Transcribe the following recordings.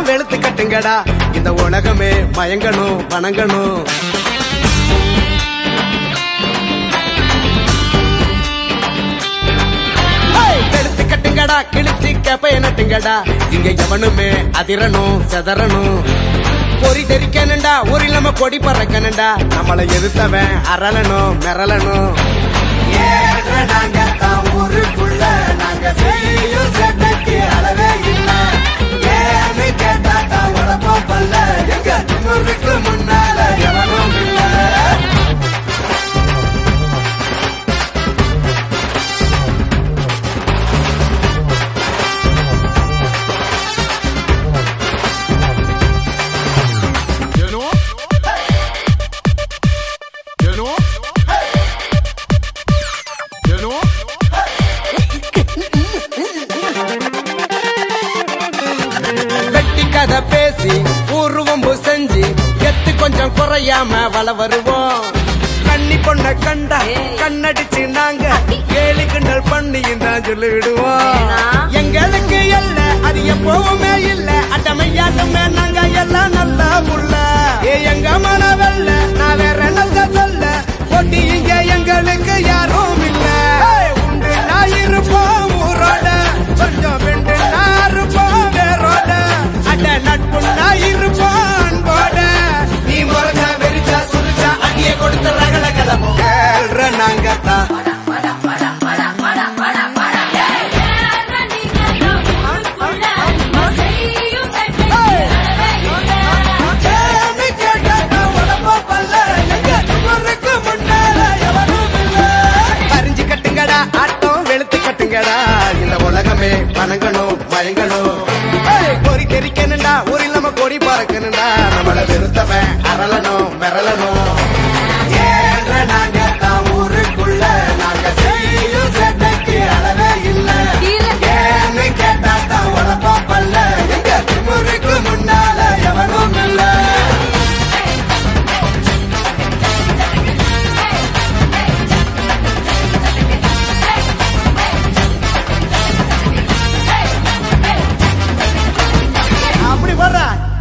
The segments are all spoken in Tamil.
வெளுத்து கட்டுங்கடா இந்த உலகமே மயங்கணும் வணங்கணும் ஹேய், வெளுத்து கட்டுங்கடா கிழிச்சு கேப்பைய நட்டுங்கடா இங்க எவனுமே அதிரணும் செதறணும் பொறி தெரிக்கணுண்டா ஊரில் நம்ம கொடி பறக்கணுண்டா நம்மளை எதிர்த்தவன் அரளணும் மிரளணும் ஏற நாங்க தான் ஊருக்குள்ள நாங்க செய்யும் சேட்டைக்கு அளவே இல்ல ஏன்னு கேட்டா தான் உடப்போம் பல்ல எங்க திமுருக்கு முன்னால எவனும் இல்ல You know? You know? You know? வெட்டி கதை பேசி ஊர்வம்பு செஞ்சு எத்து கொஞ்சம் குறையாம வள வருவோம் கண்ணி பொண்ண கண்டா கண்ணடிச்சு நாங்க கேலி கிண்டல் பண்ணி தான் சொல்லிடுவோம் எங்களுக்கு இல்ல அது எப்பவுமே இல்ல அட்டமையாட்டமே நாங்க எல்லாம் நல்லா முள்ள ஏ எங்க மனவல்ல நான் வேற நல்ல சொல்ல போட்டி இங்க எங்களுக்கு யாரும் இல்ல உண்டு நான் இருப்போம் ஊரோட கொஞ்சம் வெண்டு நான் இருப்போம் வேரோட அட நட்பு நான் இருப்போம் அன்போட நீ முறைச்சா வெறிச்சா சுரிச்சா அடியே கொடுத்த ரகல கிளம்பும் கேள்ற நாங்க தான் கேள்வி கேட்டா உடம்பு பல்ல எங்க ஊருக்கு முன்னால எவனும் இல்ல பறிஞ்சு கட்டுங்கடா ஆட்டம் வெளுத்து கட்டுங்கடா இந்த உலகமே வணங்கணும் மயங்கணும் ஏய், பொறி தெரிக்கணுண்டா ஊரில் நம்ம கொடி பறக்கணுண்டா நம்மள வெறுத்தவன் அரளணும் மிரளணும் ஏன்ற நாங்க தான் ஊருக்குள்ள நாங்க செய்யும் சேட்டைக்கு அளவே இல்ல ஏன்னு கேட்டா தான் உடம்பா பல்ல எங்க திமுருக்கு முன்னால எவனும் இல்ல அப்படி வர்ற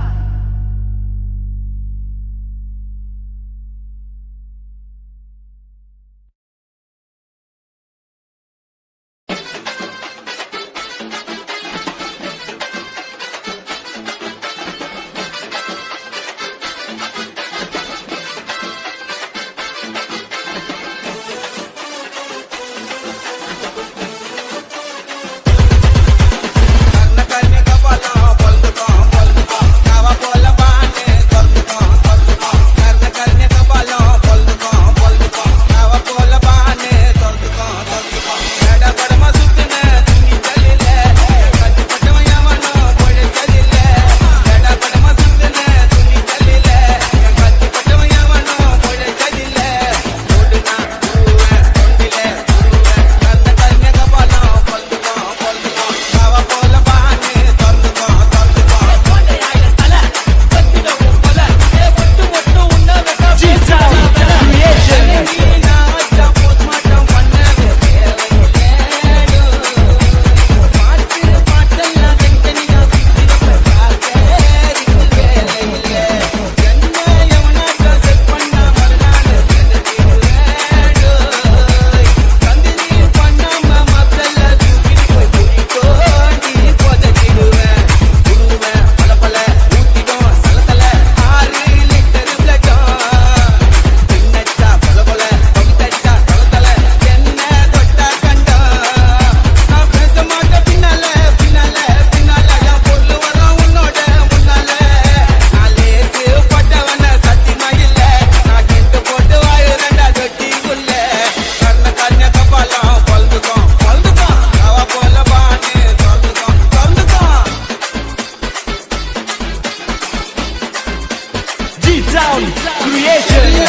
G-Town Creation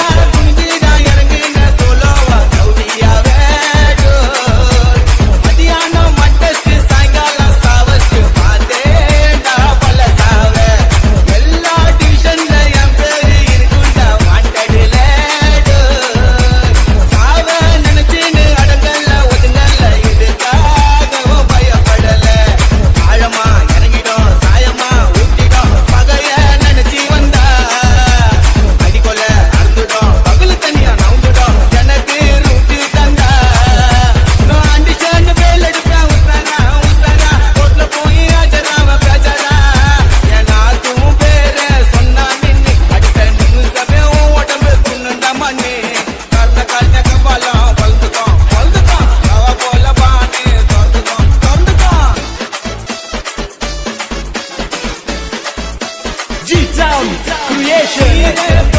ஆழமா இறங்கிடும் சாயமா ஊட்டிடும் Sound Creation.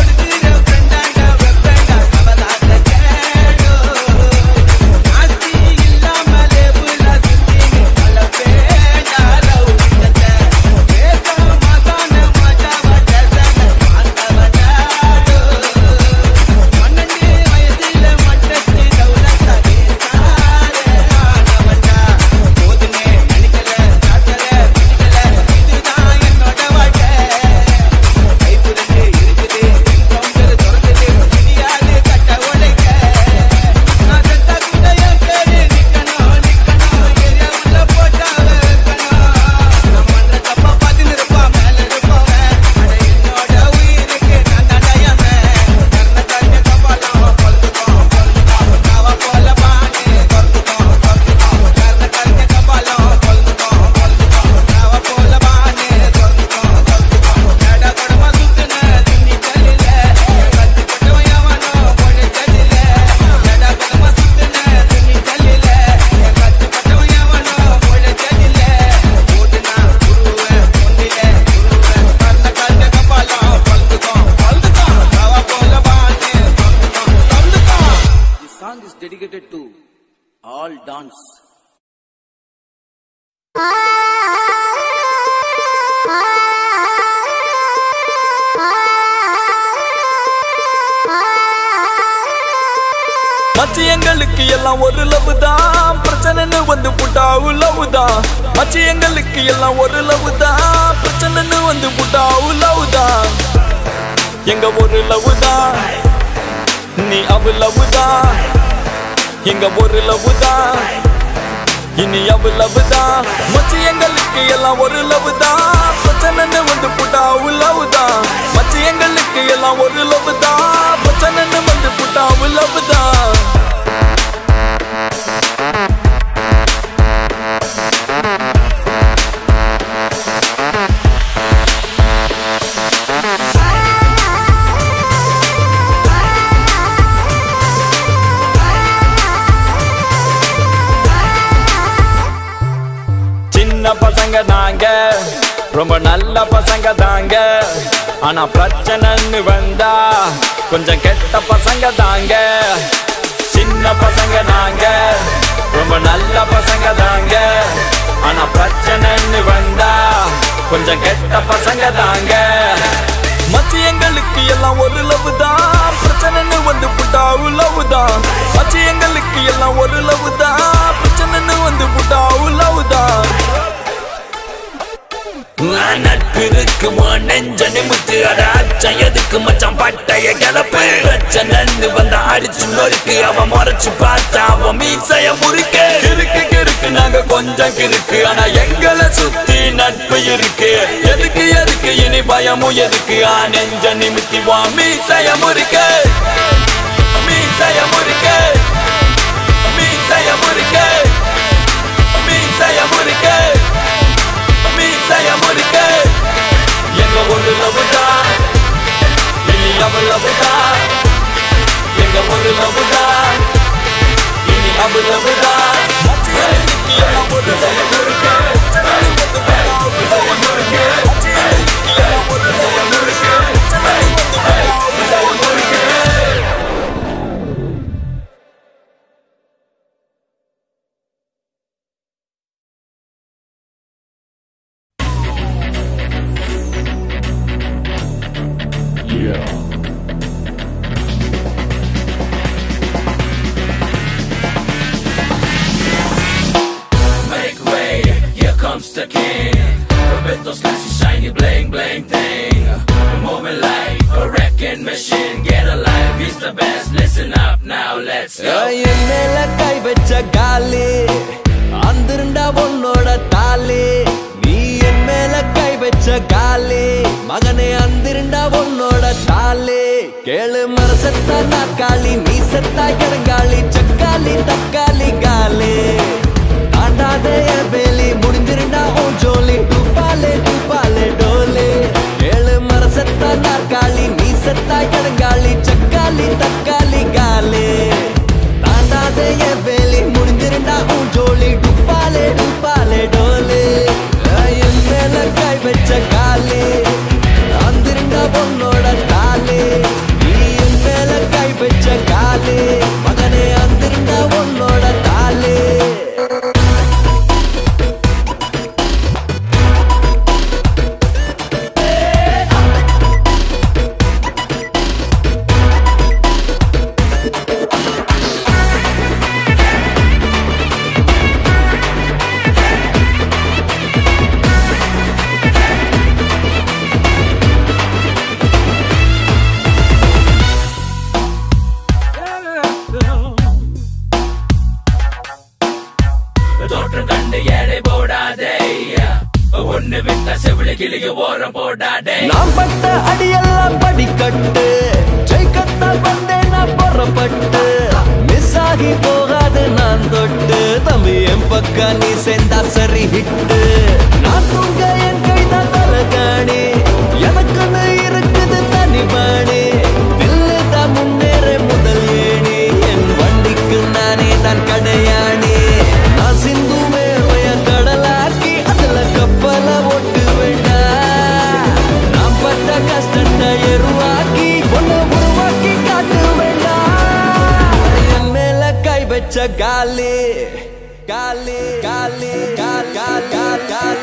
This song is dedicated to all dance. மச்சி எங்களுக்கு எல்லாம் ஒரு லவ் தான் பிரச்சனைன்னு வந்து புட்டா லவ் தான் மச்சி எங்களுக்கு எல்லாம் ஒரு லவ் தான் பிரச்சனைன்னு வந்து புட்டா லவ் தான் எங்க ஒரு லவ் தான் நீ அவ லவ் தான் எங்க ஒரு லவ் தான் இனி அவ லவ் தான் மச்சி எங்களுக்கு எல்லாம் ஒரு லவ் தான் பிரச்சனைன்னு வந்து புட்டா லவ் தான் மச்சி எங்களுக்கு எல்லாம் ஒரு லவ் தான் பிரச்சனைன்னு வந்து புட்டா லவ் தான் சின்ன பசங்க நாங்க ரொம்ப நல்ல பசங்க தாங்க ஆனா பிரச்சனைன்னு வந்தா கொஞ்சம் கெட்ட பசங்க தாங்க சின்ன பசங்க நாங்க ரொம்ப நல்ல பசங்க தாங்க ஆனா பிரச்சனைன்னு வந்தா கொஞ்சம் கெட்ட பசங்க தாங்க மச்சி எங்களுக்கு எல்லாம் ஒரு லவ் தான் பிரச்சனைன்னு வந்து புட்டா லவ் தான் மச்சி எங்களுக்கு எல்லாம் ஒரு லவ் தான் பிரச்சனைன்னு வந்து புட்டா லவ் தான் நட்பு இருக்குமோ நெஞ்ச நிமித்து அட அச்சம் எதுக்கு மச்சான் பட்டைய கிளப்பு பிரச்சனை வந்த அடிச்சு நொறுக்கு அவன் முறைச்சு பார்த்தா அவன் மீசைய முறிக்க கிறுக்கு கிறுக்கு நாங்க கொஞ்சம் கிறுக்கு ஆனா எங்களை சுத்தி நட்பு இருக்கு எதுக்கு எதுக்கு இனி பயமும் எதுக்கு ஆ நெஞ்ச நிமித்தி வா மீசைய முறிக்க மீசைய முறிக்க மீசைய முறிக்க மீசைய முறிக்க மீசைய முறிக்க எங்க ஒரு லவ் தான் இனி அவ லவ் தான் எங்க ஒரு லவ் தான் இனி அவ லவ் தான் மச்சியனுக்கு எல்லாம் ஒரு லவ் இருக்கு சென்னை வந்து போனா ஒரு லவ் இருக்கு மச்சியனுக்கு எல்லாம் ஒரு லவ் இருக்கு சென்னை வந்து போனா ஒரு லவ் இருக்கு Make way, here comes the king. Roberto's classy, shiny, bling, bling thing. Moving like a wrecking machine. Get alive, he's the best. Listen up now, let's go. என் மேல கை வச்ச காலி அந்திருண்டா உன்னோட தாலி நீ என் மேல கை வச்ச காலி மகனே அந்திருண்டா உன்னோட தாலி கேளு மரசத்தா நாக்காளி நீ செத்தா இடங்காளி சக்காளி தக்காளி காலி தாண்டாத என் வேலி முடிஞ்சிருண்டா உன் ஜோலி டூப்பாலே டூப்பாலே டோலே ஏழு மரசத்தா நாற்காலி நீ செத்தா இடங்காளி சக்காளி தக்காளி காலே தாண்டாத என் வேலி முடிஞ்சிருண்டா உன் ஜோலி டுப்பாலே டுப்பாலே டோலே என் மேல கை வச்ச காலி அந்த அந்திருந்தா உன்னோட தாலே நீ என் மேல கை வச்ச காலே மகனே அந்திருந்தா உன்னோட தாலே தோற்றம் கண்டு ஏழை போடாதே ஒண்ணு விட்ட செவிலி கிளிக்கு ஓரம் போடாதே நான் பட்ட அடியெல்லாம் படிக்கட்டு ஜெயிக்கத்தான் வந்தேன் நான் புறப்பட்டு மிஸ் ஆகி போகாது நான் தொட்டு தம்பி என் பக்கம் நீ சேர்ந்தா சரி ஹிட்டு நான் தூங்க என் கைதான் தலகாணி எனக்குன்னு இருக்குது தனி பாணி நில்லுதான் முன்னேற முதல் ஏணி என் வண்டிக்கு நானே தான் கடையாணி நான் சிந்து மேலைய கடலாக்கி அதுல கப்பல ஓட்டு வேண்டாம் நான் பட்ட கஷ்டத்தை எருவாக்கி ஒண்ணு உருவாக்கி காட்டு வேண்டாம் என் மேல கை வச்ச காலி காலி காலி கால் கால் கால் கால்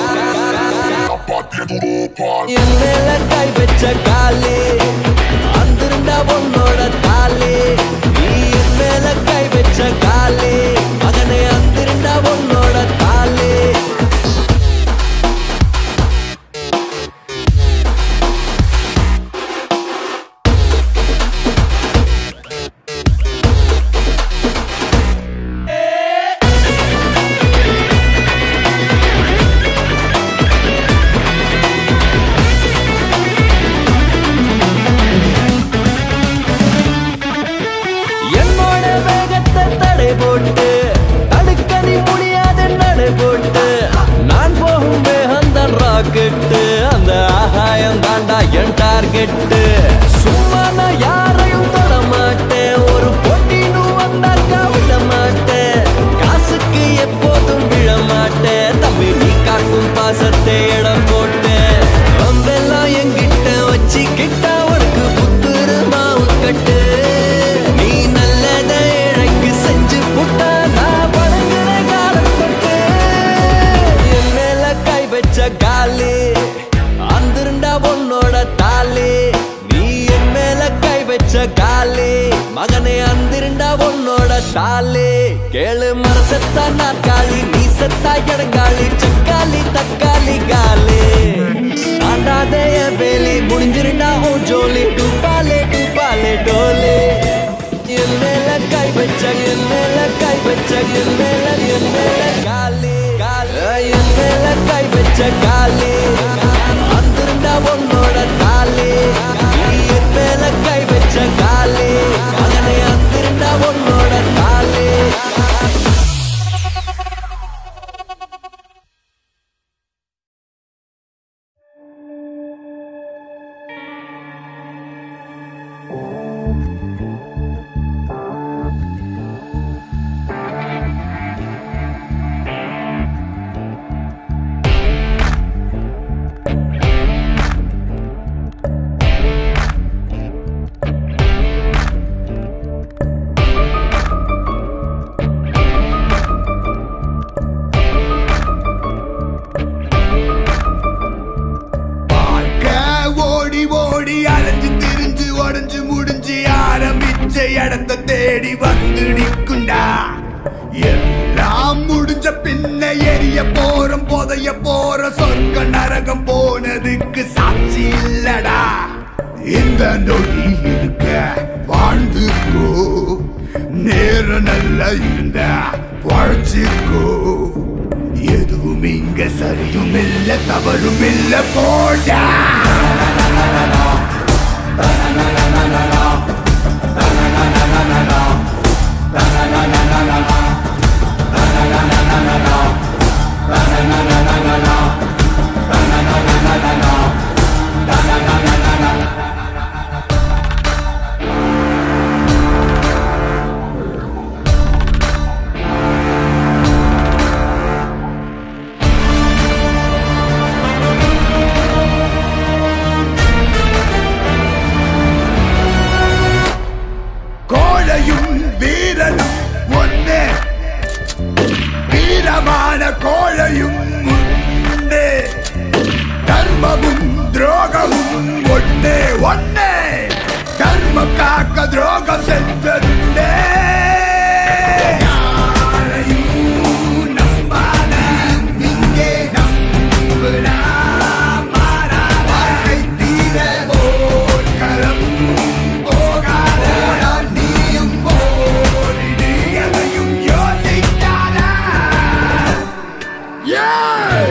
என் மேல கை வச்ச காலி அந்திருந்தா உன்னோட தாலி நீ என் மேல கை வச்ச காலி மகனே அந்திருந்தா உன்னோட தாலி என்னோட வேகத்தை தடை போட்டு தடுக்க நீ முடியாத நடை போட்டு நான் போகும் வேகம் தான் ராக்கெட்டு அந்த ஆகாயம் தாண்டா என் டார்கெட்டு சும்மா நான் யாரையும் தொட மாட்டேன் ஒரு போட்டின்னு வந்தாக்கா விட மாட்டேன் காசுக்கு எப்போதும் விழ மாட்டேன் தம்பி நீ காக்கும் பாசத்தை இடம் போட்டேன் வம்பெல்லாம் என்கிட்ட வச்சுக்கிட்ட உனக்கு புத்துரு மாவு கட்டு நீ நல்லத இழைக்கு செஞ்சு புட்டா நான் பழங்குற காலம் தொட்டு என் மேல கை வச்ச காலி அந்திருந்தா உன்னோட தாலி நீ என் மேல கை வச்ச காலி மகனே அந்திருந்தா உன்னோட தாலி கேளு மரசத்தா நாற்காலி நீ செத்தா இடங்காலி சக்காலி தக்காளி காலி ஆண்டாதே என் வேலி முடிஞ்சிருந்தா உன் ஜோலி டூபாலே டூபாலே டோலி என் மேல கை வச்ச என் மேல கை வச்ச என் மேல என் மேல காலி காலி என் மேல கை வச்ச காலி அந்திருந்தா உன்னோட தாலி நீ என் மேல கை வச்ச காலி மகனை அந்திருந்தா உன்னோட தாலி பார்க்க ஓடி ஓடி அலைஞ்சு திரிஞ்சு உடஞ்சு முடிஞ்சு ஆரம்பிச்ச இடத்த தேடி வந்து நிக்குண்டா எல்லாம் முடிஞ்ச பின்ன எரிய போறோம் புதைய போற சொர்க்க நரகம் போனதுக்கு சாட்சி இல்லடா இந்த நொடி இருக்க வாழ்ந்துக்கோ நேரம் நல்லா இருந்த பழச்சிக்கோ எதுவும் இங்க சரியும் இல்ல தவறும் இல்ல போடா ஒன்னே தர்மம் காக்க துரோகம் சென்றதுண்டே யாரையும் நம்பாத இங்கே நம்புனா மாறாத வாழ்க்கை தீர போர்க்களம் போகாத நீயும் போரிடு எதையும் யோசிக்காத Yeah!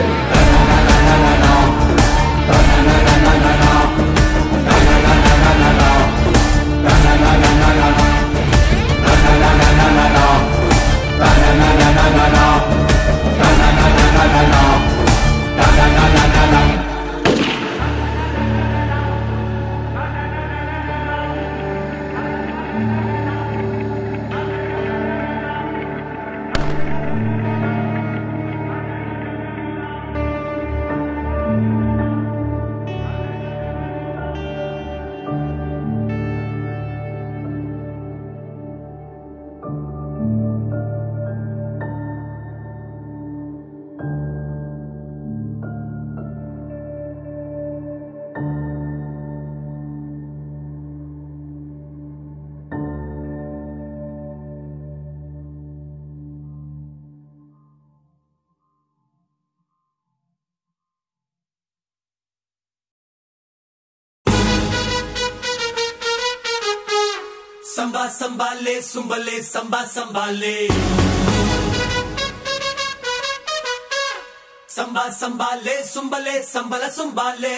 சம்பா சம்பாலே சும்பலே சம்பா சம்பாலே சம்பா சம்பாலே சும்பலே சம்பல சும்பாலே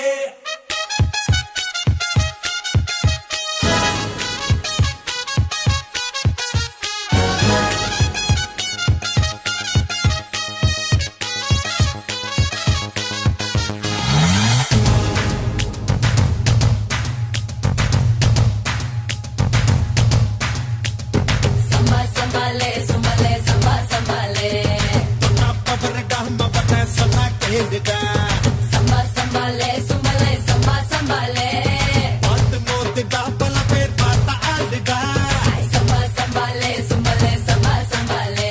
Samba sambale, sambale, samba sambale. Samba sambale, sambale, samba sambale. Ay, samba sambale, sambale, samba sambale.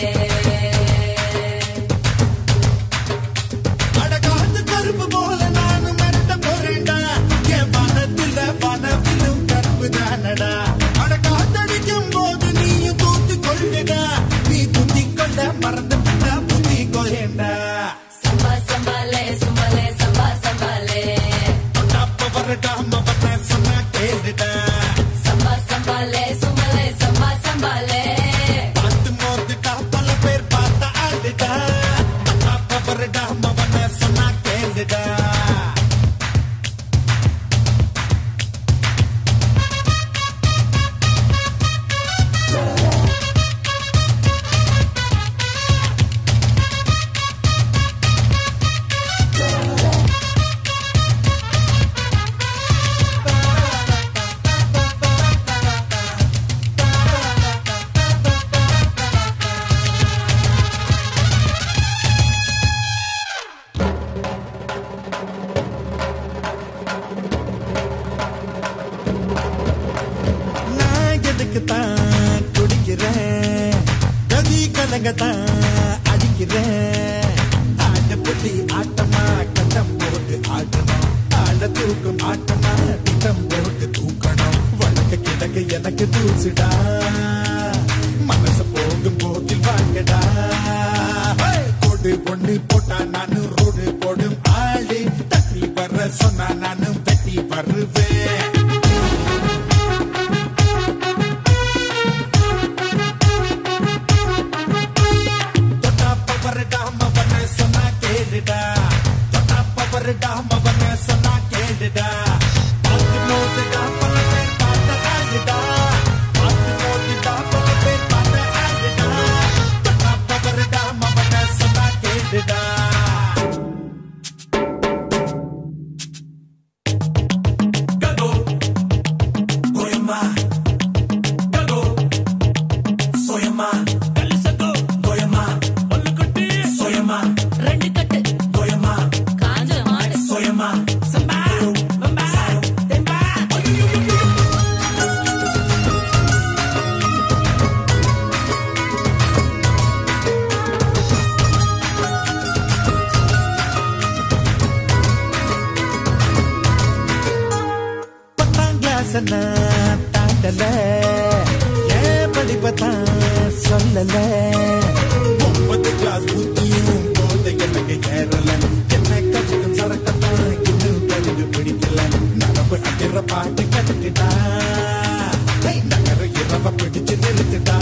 கருப்பு போல நானும் மரட்ட போறேன்டா என் பணத்துல பணத்திலும் கருப்பு தானடா அட காத்தடிக்கும் போது நீயும் தூத்து கொள்ளுடா நீ குத்தி கொண்ட மறந்து விட்டா புத்தி கொயேண்டா Samba sambale, sambale, samba sambale. அப்ப வரட்டாம வர சொன்னா கேளுடா Samba sambale, sambale, samba sambale. பார்த்து மோதுட்டா பல பேர் பார்த்த ஆளுடா அப்ப வரட்டாம வர சொன்னா கேளுடா நான் எதுக்கு தான் குடிக்கிறேன் கதி கலங்க தான் அடிக்கிறேன் ஆட்ட புள்ளி ஆட்டமா கட்டம் போட்டு ஆட்டணும் ஆட தூக்கும் ஆட்டமா திட்டம் போட்டு தூக்கணும் வழக்க கிழக்கு எனக்கு தூசுடா மனசு போகும் போக்கில் வாங்கடா கொடு பொண்ணு போட்டா நானும் ரோடு போடும் ஆளு தட்டி வர சொன்னா நானும் தட்டி வருவேன் தொட்டாப்ப வரடாம வன சொன்னா கேளுடா தொட்டாப்ப வரடாம வன சொன்னா கேளுடா பார்த்து மோதுடா பல பேர் பார்த்த ஆளுடா பார்த்து மோதுடா பல பேர் பார்த்த ஆளுடா தொட்டாப்ப வரடாம வன சொன்னா கேளுடா Gago, Goyama, Gago, Soyama, Kalisago, Goyama, Ollukutti, Soyama, ரெண்டு கட்டு Goyama, காஞ்ச மாடு Soyama, Samba, Bamba, வயசனா தாண்டல ஏன் படிப்பத்தான் சொல்லல ஒன்பது கிளாஸ் புத்தியும் போத எனக்கு ஏறல என்ன கற்றுக்கும் சரக்கத்தான் இன்னும் கண்டு பிடிக்கல நரம்பு அடிற பாட்டு கட்டுட்டா நகர இரவ பிடிச்சு நிறுத்துட்டா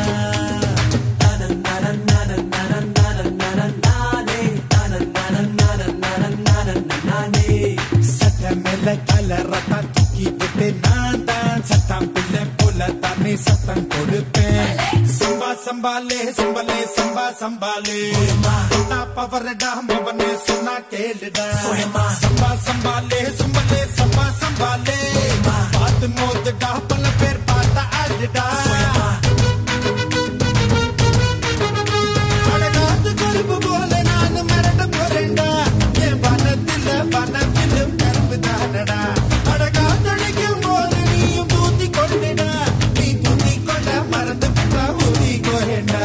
சட்டம் மேல கலரத்தான் தூக்கி விட்டு நான் தான் சட்டம் பிள்ளை போல தானே சத்தம் கொடுப்பேன் சம்பா சம்பாலே சம்பலே சம்பா சம்பாலே பவரடா மவனே சொன்னா கேளுடா சம்பா சம்பாலே சம்பலே சம்பா சம்பாலே பார்த்து மோதுடா பல பேர் பார்த்தா அழுடா அழகாது கருப்பு போல நானும் மிரட்ட போறேன்டா என் வனத்தில வனத்திலும் கருப்பு தானடா அழகா தழைக்கும் போது நீயும் தூத்தி கொண்டுடா நீ தூத்தி கொண்ட மறந்து விட்டா ஊதி கோரேண்டா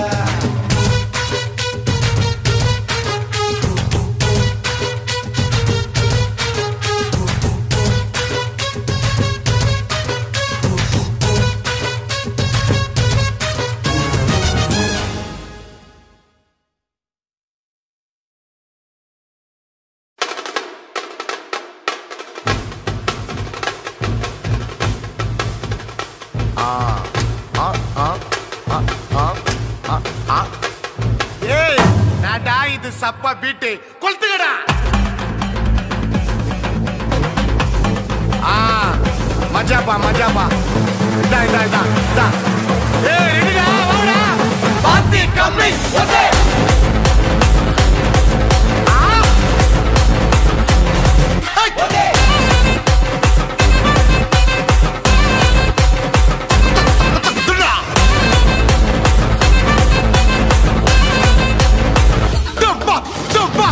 ஏய் நாடா இது சப்பா பீட்டு கொளுத்துக்கடா ஆ மஜாப்பா மஜாப்பா இதா இதா இதா இதா ஏய் ரெடிடா வாடா பாத்தி கம்மி okay Dumpa! Dumpa!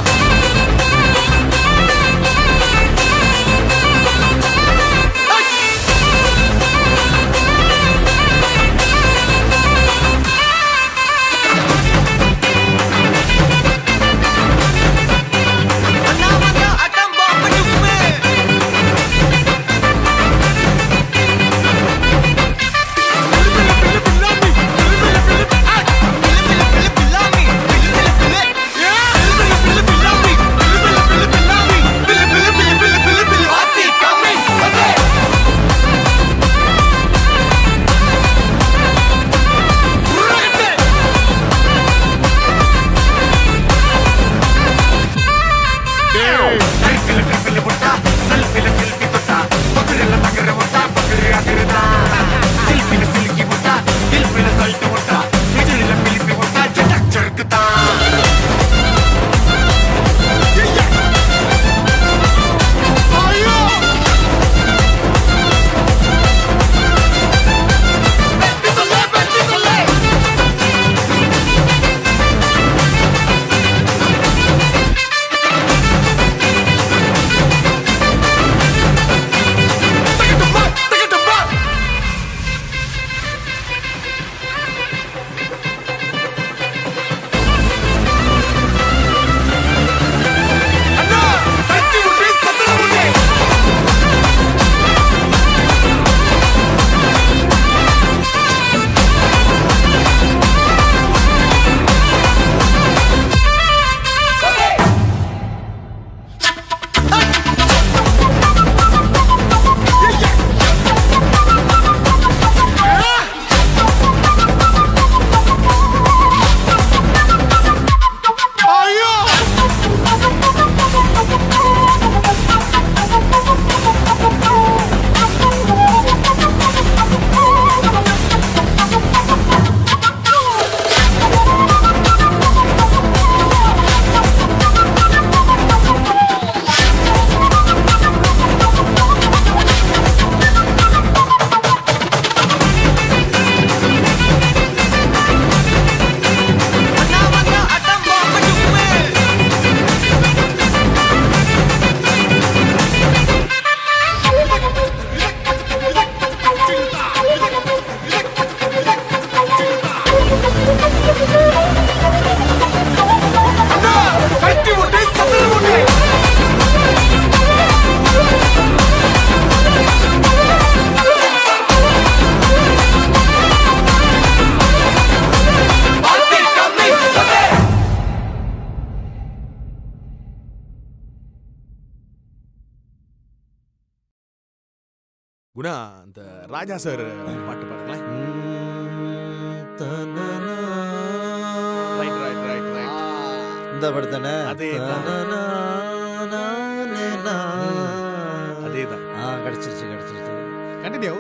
Hey! Guna அந்த ராஜா சார் பாட்டு பாடுங்களேன் ரைட் ரைட் ரைட் ரைட் இந்த படத்தானே அதேதான். அதேதான் ஆ கிடைச்சிருச்சு கிடைச்சிருச்சு கண்டினியூ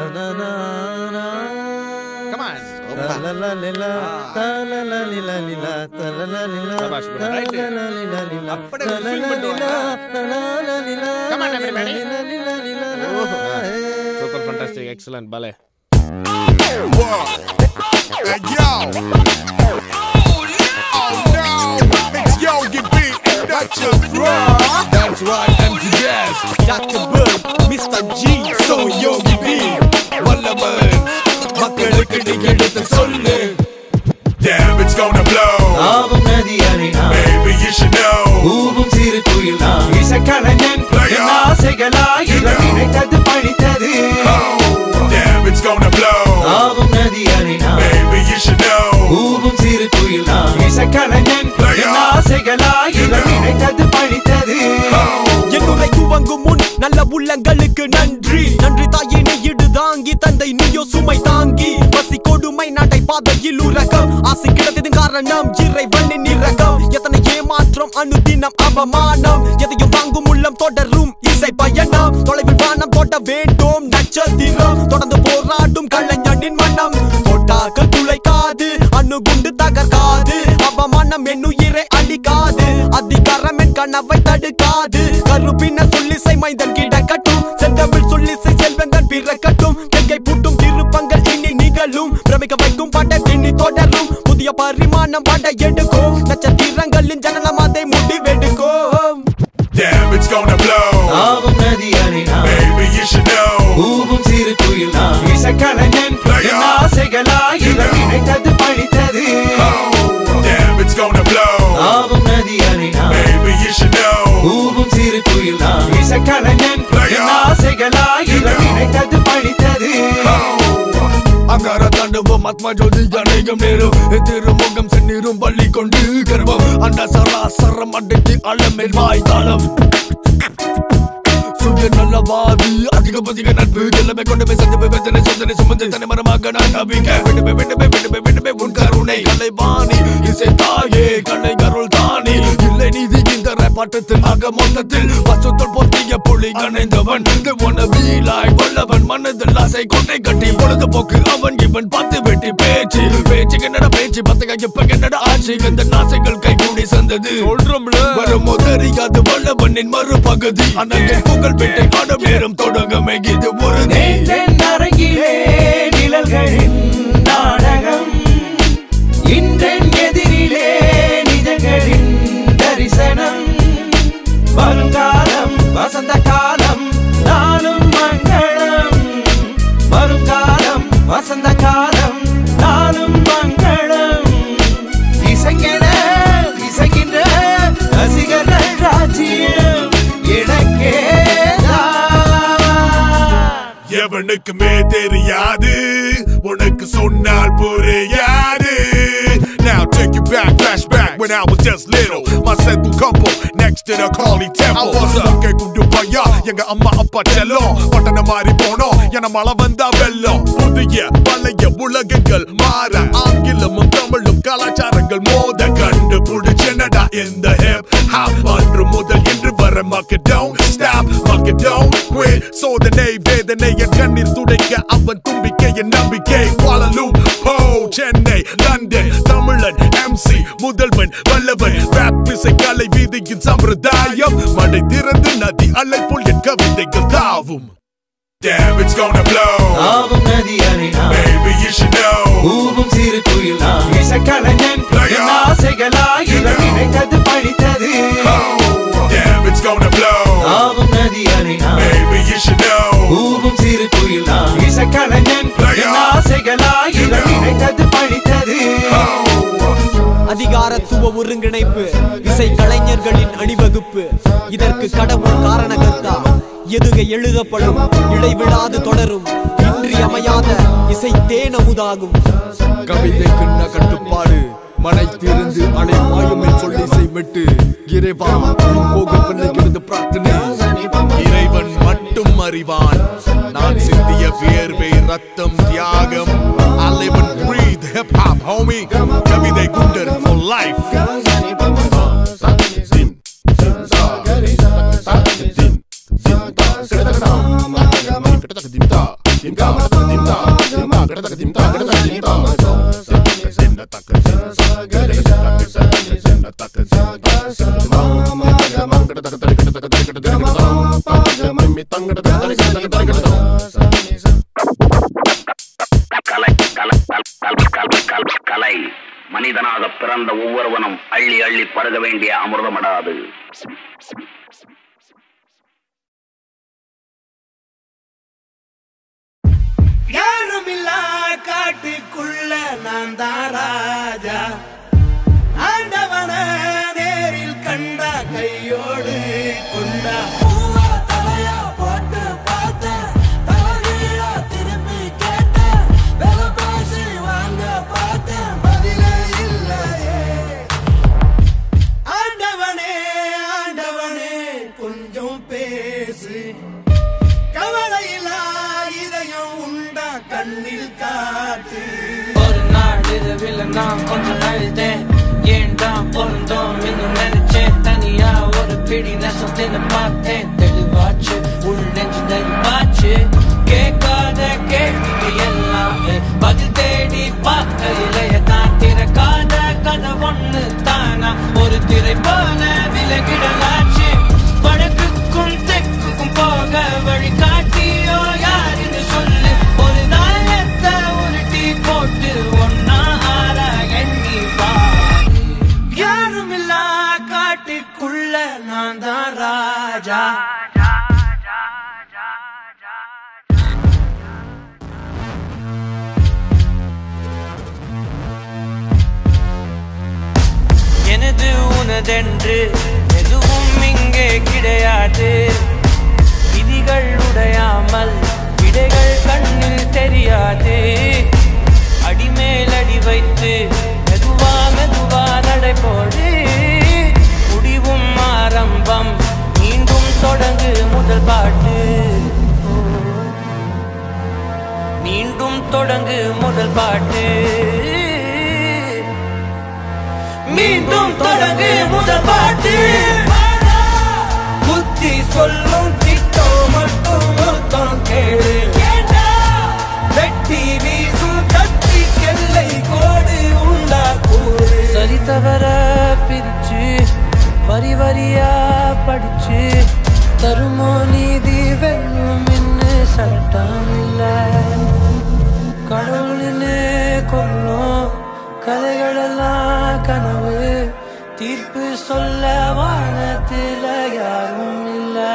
கமான் தலலலிலா, தலலலிலலிலா, தலலலிலா, சபாஷ் bro, right. தலலலிலலிலா, அப்படியே ஒரு feel பண்ணுவாங்க. தலலலிலா, Come on, everybody. தலலலிலலிலா. சூப்பர் ஃபண்டாஸ்டிக் எக்ஸலன்ட் பலே Hey, yo. Oh, no. It's Yogi B. and that's your bro. That's right, MC Gas, Dr. Bird, Mr. G, so Yogi B. வல்லவன் மக்களுக்கு நீ எடுத்து சொல்லு Damn, it's gonna blow. ஆவும் நதி அணினா, Baby, you should know. ஊவும் சிறு குயில் நான். இசைக்கலைஞன் Player. என் ஆசைகளாயிரம் நினைத்தது பழித்தது. Oh, damn, it's gonna blow. ஆவும் நதி அணினா, Baby, you should know. ஊவும் சிறு குயில் நான். இசைக்கலைஞன் Player. என் ஆசைகளாயிரம் நினைத்தது பழித்தது. என்னுரை துவங்கும் முன் நல்ல உள்ளங்களுக்கு நன்றி நன்றி தாயே நீ இடு தாங்கி தந்தை நீயோ சுமை தாங்கி பசி கொடுமை நடை பாதையில் உறக்கம் ஆசை கிடந்தது காரணம் இறைவனின் இரக்கம் எத்தனை ஏமாற்றம் அனுதினம் அவமானம் எதையும் வாங்கும் உள்ளம் தொடரும் இசை பயணம் தொலைவில் வானம் தொட்ட வேண்டும் நட்சத்திரம் தொடர்ந்து போராடும் கலைஞனின் மனம் தொட்டாக்கள் துளைக்காது அணுகுண்டு தகர்க்காது அவமானம் என் உயிரை அழிக்காது அதிகாரம் என் கனவை தடுக்காது கருப்பின சொல்லிசை மைந்தன் கிடக்கட்டும் செந்தமிழ் சொல்லிசை செல்வந்தன் பிறக்கட்டும் கெங்கை பூட்டும் திருப்பங்கள் இனி நிகழும் பிரமிக்க வைக்கும் பாட்டை இனி தொடரும் புதிய பரிமாணம் பாட எடுக்கும் நட்சத்திரங்களின் ஜனனம் அதை முடிவெடுக்கும் Damn, it's gonna blow. ஆவும் நதி அணினா, Baby, you should know. ஊவும் சிறு குயில் நான். இசைக்கலைஞன் Player. என் ஆசைகளாயிரம் நினைத்தது பழித்தது. Oh, damn, it's gonna blow. ஆவும் நதி அணினா, Baby, you should know. ஊவும் சிறு குயில் நான். இசைக்கலைஞன் Player. என் ஆசைகளாயிரம் நினைத்தது பழித்தது. அங்கார தாண்டவம் ஆத்மா ஜோதி அநேகம் நேரம் திருமுகம் செந்நீரும் பள்ளி கொண்டு கர்வம் அந்த சராசரம் அடக்கி அளமேல் வாய் தாளம் சுய நல்லவாதி அதிக பதிக நட்பு எல்லாமே கொண்டு போய் சந்திப்பு வேதனை சோதனை சுமந்து தனி மரமாக நான் நம்பிக்க விடுமே விடுமே விடுமே விடுமே உன் கருணை கலைவாணி இசை தாயே கலை கருள் தானி இல்லை நீதி இந்த பாட்டத்தில் ஆக மொத்தத்தில் பசுத்தல் பொத்திய புலி கணைந்தவன் wanna be like வல்லவன் மனதில் ஆசை கொண்டை கட்டி பொழுதுபோக்கு அவன் இவன் பத்து வெட்டி பேச்சு பேச்சு என்னடா பேச்சு பத்தக இப்ப என்னடா ஆட்சி இந்த நாசைகள் கை கூடி சந்தது சொல்றோம்ல வரும் தெரியாது வல்லவனின் மறுபகுதி அண்ணன் புகழ் பெட்டை பாடம் நேரம் தொடங்கமே இது ஒரு நீ நெஞ்சென் அரங்கிலே நிழல்களின் நாடகம் இன்றென் எதிரிலே நிஜங்களின் தரிசனம் வருங்காலம் வசந்த காலம் நாளும் மங்களம் வருங்காலம் வசந்த காலம் நாளும் மங்களம் இசைங்கென இசைக்கின்ற ரசிகர்கள் ராஜ்யம் எனக்கேதான் எவனுக்குமே தெரியாது உனக்கு சொன்னால் புரியாது Now take you back, flashback when I was just little My central couple next to the Kali temple okay குண்டு பையா எங்க அம்மா அப்பா செல்லம் பட்டண மாறி போனோம் என மழை வந்தா வெள்ளம் புதிய பழைய உலகங்கள் மாற ஆங்கிலமும் தமிழும் கலாச்சாரங்கள் மோத கண்டு புடிச்சனடா இந்த ஹிப் ஹாப் அன்று முதல் இன்று வர மக்கள் don't stop மக்கள் don't quit சோதனை வேதனை என் கண்ணீர் துடைக்க அவன் தும்பிக்கை என் நம்பிக்கை வாழலும் போ சென்னை லண்டன் தமிழன் எம்சி முதல்வன் வல்லவன் rap இசை கலை வீதியின் சம்பிரதாயம் மடை திறந்து நதி அலை போல் என் கவிதைகள் தாவும் Damn, it's gonna blow. ஆவும் நதி அணினா Baby, you should know. ஊவும் சிறு குயில் நான். இசைக்கலைஞன் Player. என் ஆசைகளாயிரம் நினைத்தது பழித்தது. Oh, damn, it's gonna blow. ஆவும் நதி அணினா Baby, you should know. ஊவும் சிறு குயில் நான். இசைக்கலைஞன் Player. என் ஆசைகளாயிரம் நினைத்தது பழித்தது. அதிகாரத்துவ ஒருங்கிணைப்பு இசை கலைஞர்களின் அணிவகுப்பு இதற்கு கடவுள் காரணகர்த்தா எதுகை எழுதப்படும் இடைவிடாது தொடரும் இன்றியமையாத இசை தேனமுதாகும் கவிதைக்குன்ன கட்டுப்பாடு மனைத்திருந்து அலை மாயமென் சொல்லி செய்மெட்டு இறைவா உன் போக பிள்ளைகிறது பிரார்த்தனை இறைவன் மட்டும் அறிவான் நான் சிந்திய வியர்வை ரத்தம் தியாகம் I live and breathe hip hop homie கவிதை குண்டர் for life கலை கலை கலை கலை கலை கலை மனிதனாக பிறந்த ஒவ்வொருவனும் அள்ளி அள்ளி பருக வேண்டிய அமிர்தமடாது யாருமில்லா காட்டுக்குள்ள நான் தான் ராஜா ஆண்டவன நேரில் கண்டா கையோடு கொண்டா பூவா தலையா போட்டு பார்த்தேன் தலைகீழா திருப்பி கேட்டேன் விலை பேசி வாங்க பார்த்தேன் பதிலே இல்லையே ஆண்டவனே ஆண்டவனே கொஞ்சம் பேசு கவலையில்லா இதயம் உண்டா கண்ணில் காட்டு ஒரு நாள் இரவில் நான் கொஞ்சம் அழுதேன் ஏன்டா பொருந்தோம் இன்னும் நினைச்சேன் தனியா ஒரு பிடி நெசத்தின்னு பார்த்தேன் தெளிவாச்சு உள் நெஞ்சு நெருப்பாச்சு கேட்காத கேள்விக்கு எல்லாமே பதில் தேடி பார்க்கையிலேயே தான் திறக்காத கதை ஒண்ணு தானா ஒரு திரை போல விலகிடலாச்சு வடக்குக்கும் தெற்குக்கும் போக வழி காட்டியோ யாருன்னு சொல்லு ஒரு நாயத்தை உருட்டி போட்டு ஒன்னா ஆற எண்ணி பாரு யாருமில்லா காட்டுக்குள்ள நான் தான் ராஜா எனது உனதென்று எதுவும் இங்கே கிடையாது விதிகள் உடையாமல் விடைகள் கண்ணில் தெரியாது அடிமேல் அடி வைத்து மெதுவா மெதுவா நடைபோடு முடிவும் ஆரம்பம் மீண்டும் தொடங்கு முதல் பாட்டு மீண்டும் தொடங்கு முதல் பாட்டு மீண்டும் தொடங்கு முதல் பாட்டு புத்தி சொல்லும் திட்டம் மட்டும் மொத்தம் கேளு வெட்டி வீசும் கத்தி கெல்லை கோடு உண்டா கூடு சரி தவற பிரிச்சு வரி வரியா படிச்சு தருமோ நீதி வெல்லும் இன்னு சட்டம் இல்லை கடவுளினே கொல்லும் கதைகளெல்லாம் கனவு தீர்ப்பு சொல்ல வானத்தில் யாரும் இல்லை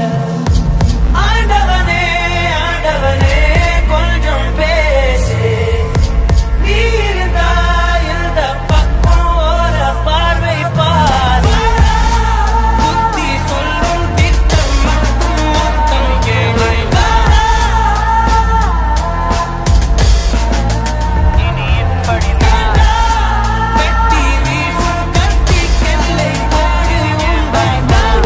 ஆண்டவனே ஆண்டவனே கொஞ்சம் பேசு நீ இருந்தா இந்த பக்கம் ஒரு பார்வை பாரு புத்தி சொல்லும் திட்டம் மட்டும் மொத்தம் கேளு இனி இப்படிதான் வெட்டி வீசும் கத்தி கெல்லை கோடு உண்டாய்தான்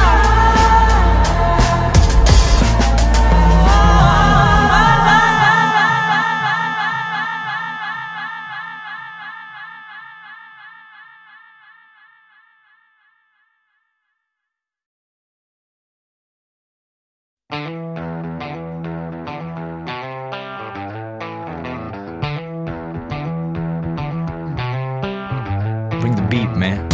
Bring the beat, man.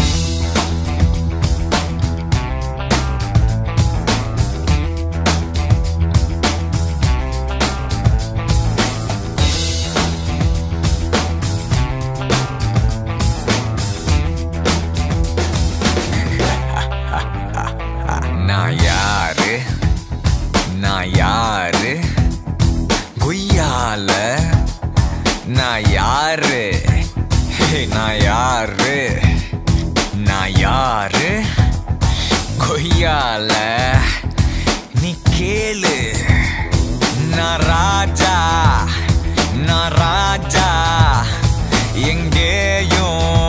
நான் யாரு நான் யாரு குய்யால நான் யாரு ஹே, நான் யாரு நான் யாரு கொய்யால நீ கேளு நான் ராஜா நான் ராஜா எங்கேயும்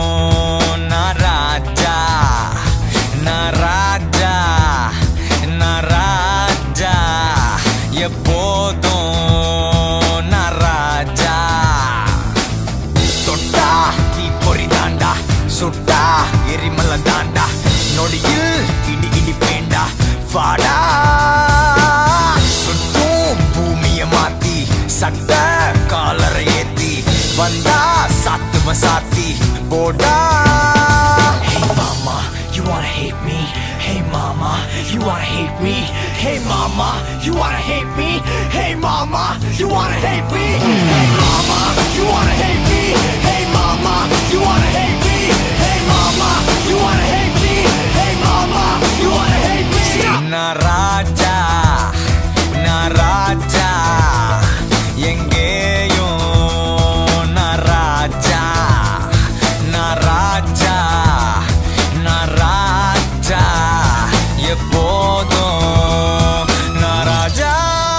எப்போதும் நான் ராஜா தொட்டா தீ பொறி தாண்டா சுட்டா எரிமலை தாண்டா நொடியில் இடி இடி பேண்டா வாடா சுட்டும் பூமிய மாத்தி சட்ட காலரை ஏத்தி வந்தா சாத்துவ சாத்தி போடா Hey mama, you wanna hate me? Hey mama, you wanna hate me? Hey mama, you wanna hate me? Hey mama, you wanna hate me? Hey mama, you wanna hate me? Hey mama, you wanna hate me? Hey mama, you wanna hate me? Hey mama, you wanna hate me? நான் ராஜா நான் ராஜா எங்கேயும் நான் ராஜா நான் ராஜா நான் ராஜா எப்போதும் நான் ராஜா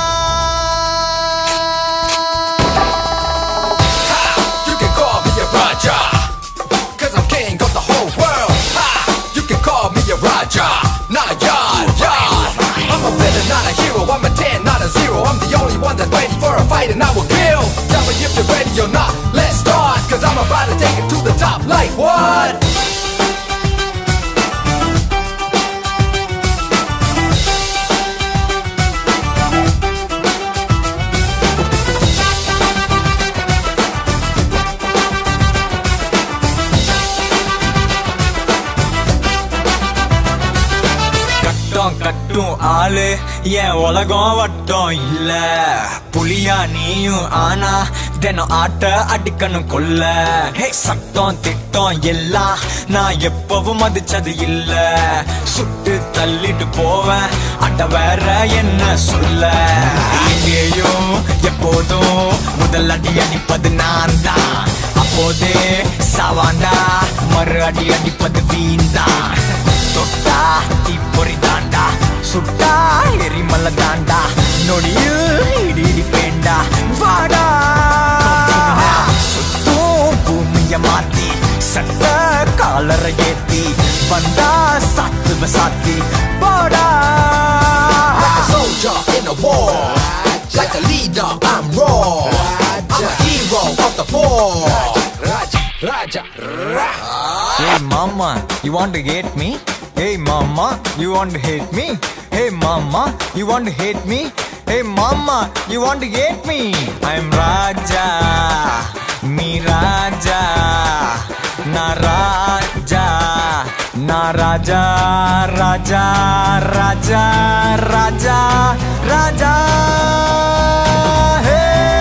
You can call me a Raja, cause I'm king of the whole world. Ha! You can call me a Raja, not a yard, yard. I'm a villain, not a hero. I'm a 10, not a zero. I'm the only one that's ready for a fight and I will kill. Tell me if you're ready or not. Let's start, cause I'm about to take it to the top. Like what? கட்டம் கட்டும் ஆளு என் உலகம் வட்டம் இல்ல புலியா நீயும் ஆனா தினம் ஆட்ட அடிக்கணும் கொல்ல ஹே சட்டம் திட்டம் எல்லாம் நான் எப்பவும் மதிச்சது இல்ல சுட்டு தள்ளிட்டு போவேன் அட்ட வேற என்ன சொல்ல எங்கேயும் எப்போதும் முதல் அடி அடிப்பது நான் தான் அப்போதே சாவாண்டா மறு அடி அடிப்பது வீண்தான் தொட்டா தீப்பொறி தாண்டா சுட்டா எரிமலை தாண்டா நொடியில் இடி இடி பேண்டா வாடா சுத்தும் பூமிய மாத்தி சட்ட காலரை ஏத்தி வந்தா சாத்துவ சாத்தி போடா Like a soldier in a war. Like a leader, I'm raw. I'm a hero of the poor. Raja, Raja, Hey mama, you want to hate me? Hey mama, you want to hate me? Hey mama, you want to hate me? Hey mama, you want to hate me? I'm Raja, me Raja, na Raja, na Raja, Raja, Raja, Raja, Raja. Hey.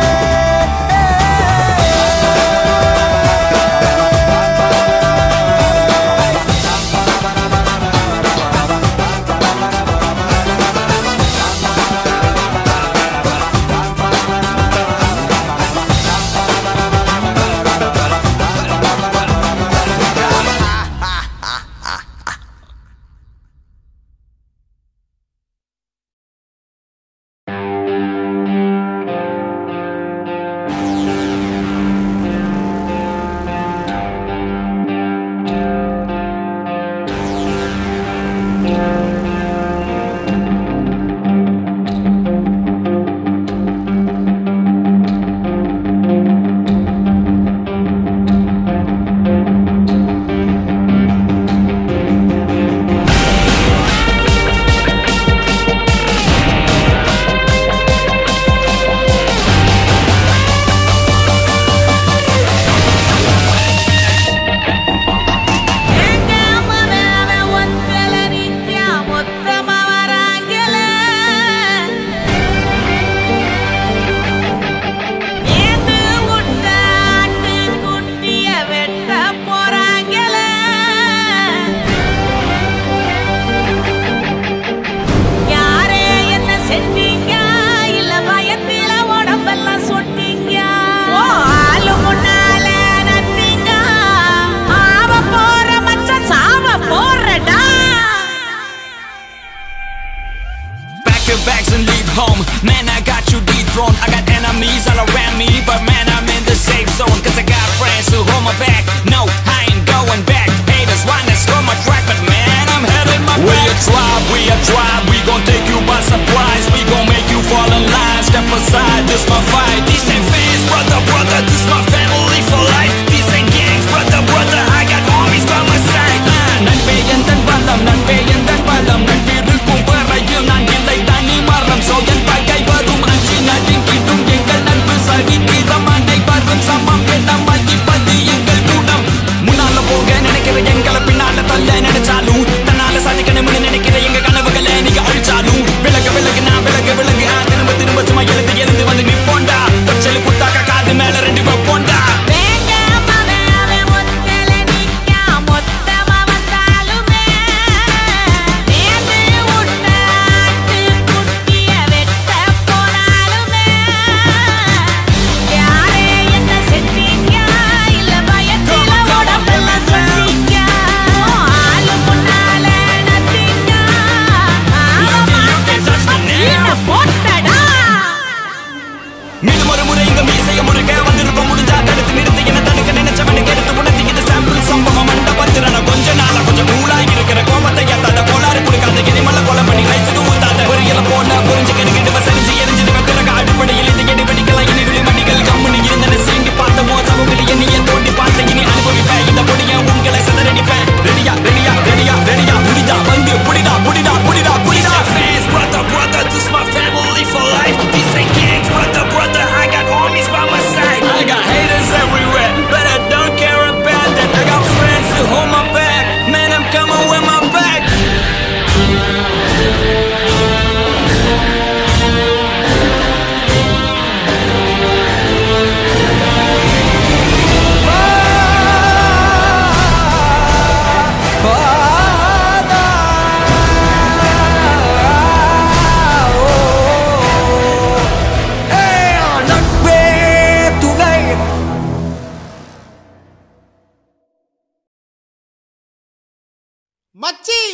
bags and leave home. Man, I got you dethroned. I got enemies all around me, but man, I'm in the safe zone. Cause I got friends who hold my back. No, I ain't going back. Haters wanna slow my track, but man, I'm headed my We a tribe, we a tribe. We gon' take you by surprise. We gon' make you fall in line.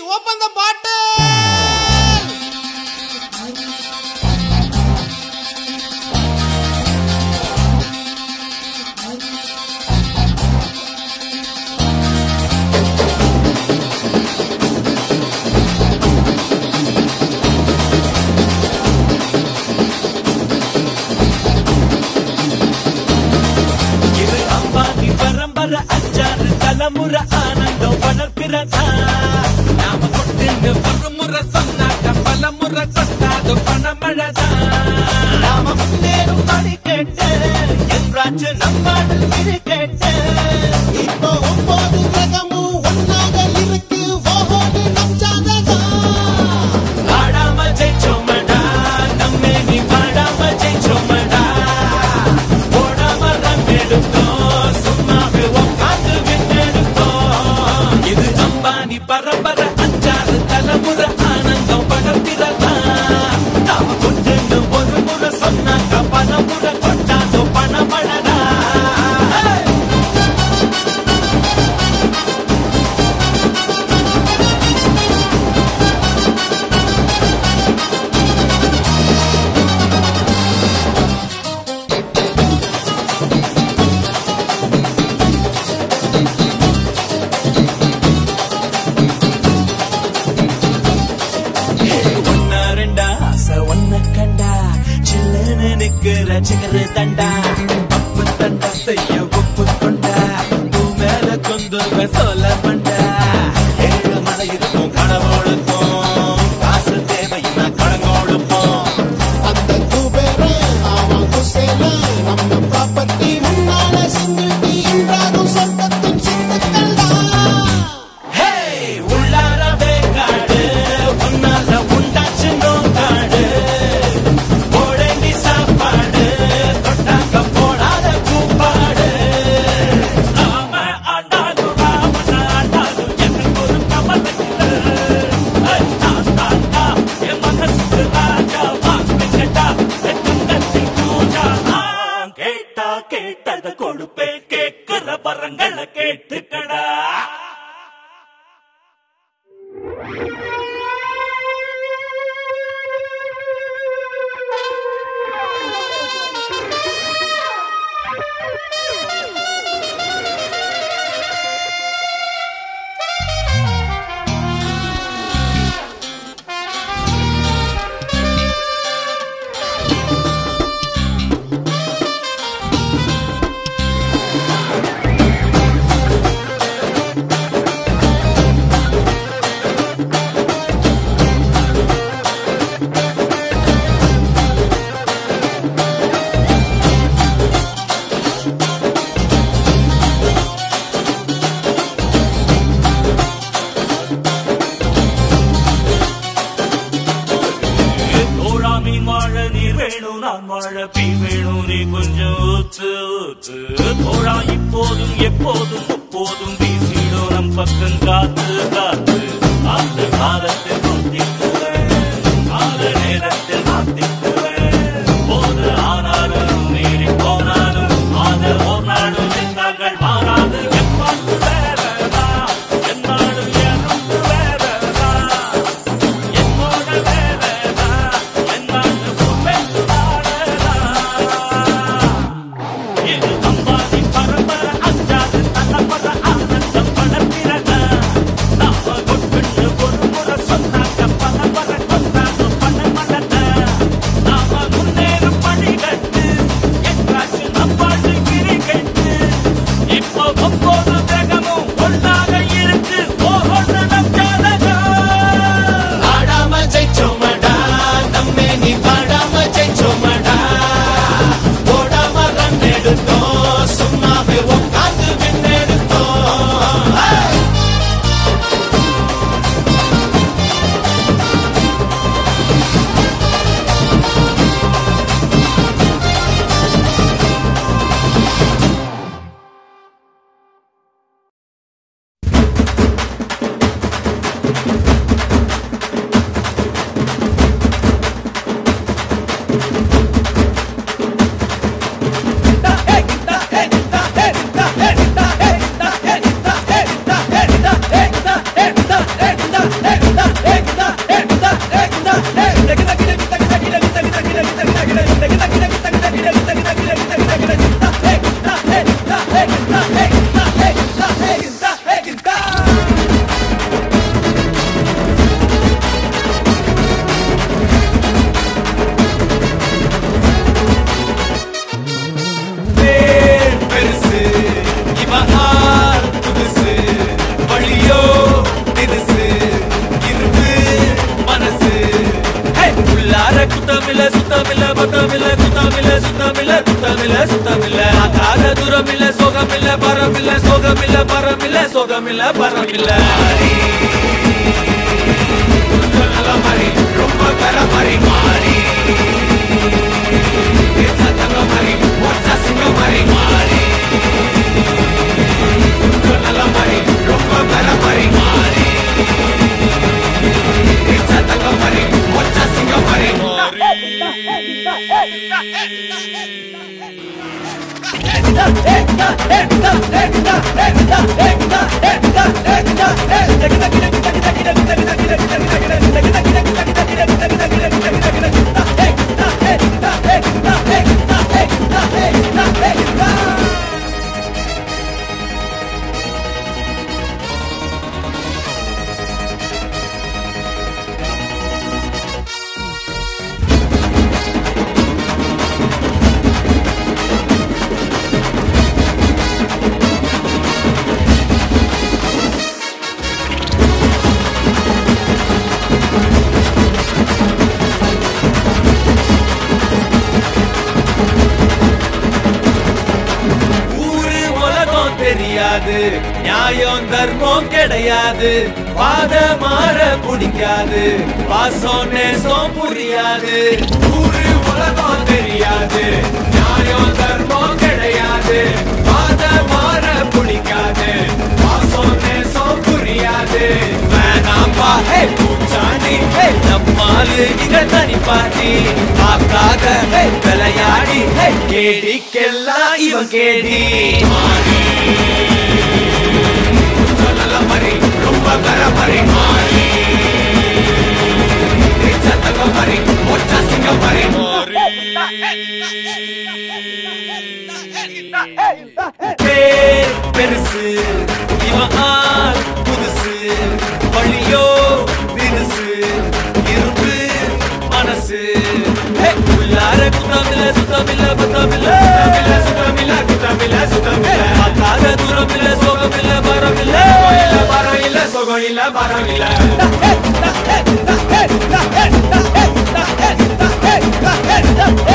Open the bottle இது அம்பானி பரம்பரை அஞ்சாறு தலைமுறை ஆனந்தம் வளர்ப்பிறதா நாம கொண்டு ஒரு முறை சொன்னாக்க பல முறை கொட்டாது பணமழதா நாம முன்னேறும் படி கேட்டு என்றாச்சு நம்மாடு இரு கேட்டு இப்போ ஒன்பது கிரகமும் ஒன்னாக இருக்கு ஓஹோடு நம் ஜாதகா ஆடாம ஜெயிச்சோமடா நம்மே நீ பாடாம ஜெயிச்சோமடா போடாம ரன் எடுத்தோம் சும்மாவே உட்காந்து விட்டெடுத்தோம் இது அம்பானி பரம்பரை அஞ்சாறு தலைமுறை ஆனந்தம் படத்திரதா நாம கொஞ்சம் ஒரு முறை சொன்னாக்க பல முறை கொண்டாதோ பணமழடா ஒன்னா ரெண்டா ஆசை ஒன்ன கண்டா சில்லுன்னு நிக்கிற சிகரு தண்டா அப்பு தண்டா செய்ய ஒப்பு கொண்டா பூ மேல கொந்து சொல்ல பண்டா ஏழு மலை இருக்கும் கடவுளுக்கும் காசு தேவைன்னா கடங்கோடுப்போம் அந்த குபேர அவன் குசேல நம்ம ப்ராப்பர்ட்டி முன்னால சிங்கிட்டி என்றாகும் சொர்க்கத்தின் சித்துக்கள்டா ஹே உள்ளாரவே காடு உன்னால உண்டாச்சு நோக்காடு போடேண்டி சாப்பாடு தொட்டாக்க போடாத கூப்பாடு நாம ஆண்டாலும் ராமன ஆண்டாலும் எனக்கு ஒரு கமலக்கில நான் தாண்டா என் மனசுக்கு ராஜா வாங்கிட்டா எட்டுங்கத்தில் பூஜா நான் கேட்டா கேட்டத கொடுப்பேன் கேட்கிற வரங்களை கேட்டுக்கடா தோழா மீன் வாழ நீர் வேணும் நான் வாழ பீ வேணும் நீ கொஞ்சம் ஊத்து ஊத்து தோழா இப்போதும் எப்போதும் எப்போதும் வீசிடும் நம் பக்கம் காத்து காத்து அந்த காலத்தில் கொத்திக்குவேன் கால நேரத்தில் மாத்திக்குவேன் போது ஆனாலும் மீறி போனாலும் ஆன ஒரு நாளும் எங்கள் மாறாது எப்பாட்டு வேறதா என்னாலும் எனக்கு வேறதா என்னோட வேறதா என்னாலும் பேசுவாரதா இது அம்பாதி பரம்பரை அஞ்சாது தலைமுறை ஆனந்தம் படப்பிறதா நாம சுத்தமில்ல பத்தமில்ல குத்தமில்ல சுத்தமில்ல குத்தமில்ல சுத்தமில்ல ஆகாத தூரமில்ல சோகமில்ல பரமில்ல சோகமில்ல பரமில்ல சோகமில்ல பரமில்ல நல்ல மாதிரி ரொம்ப கர மாதிரி மாறி சத்தங்க மாதிரி ஒற்ற சிங்க மாதிரி மாறி நல்ல மாதிரி ரொம்ப கர மாதிரி மாறி சத்தங்க மாதிரி ஒற்ற சிங்க மாதிரி ஊரு உலகம் தெரியாது நியாயம் தர்மம் கிடையாது பாத மாற பிடிக்காது பாசம் நேசம் புரியாது ஊரு உலகம் தெரியாது நியாயம் தர்மம் கிடையாது பாத மாற பிடிக்காது பாசம் நேசம் புரியாது வேணாம்பா ஹே பூச்சாண்டி ஹே நம்மாலு இங்க தனி பாட்டி பார்க்காத ஹே விளையாடி ஹே கேடிக்கெல்லாம் இவன் கேடி மாறி நல்ல மாதிரி ரொம்ப கர மாதிரி மாறி சத்தக மாதிரி ஒற்ற சிங்க மாதிரி பேர் பெருசு இவன் ஆள் புதுசு வழியோ தினுசு இரும்பு மனசு ஹே, உள்ளார குத்தமில்ல சுத்தமில்ல பத்தமில்ல சுத்தமில்ல குத்தமில்ல சுத்தமில்ல பார்க்காத தூரம் இல்ல சோகம் இல்ல பரம் இல்ல இல்ல பரம் இல்ல சோகம் இல்ல பரம் இல்ல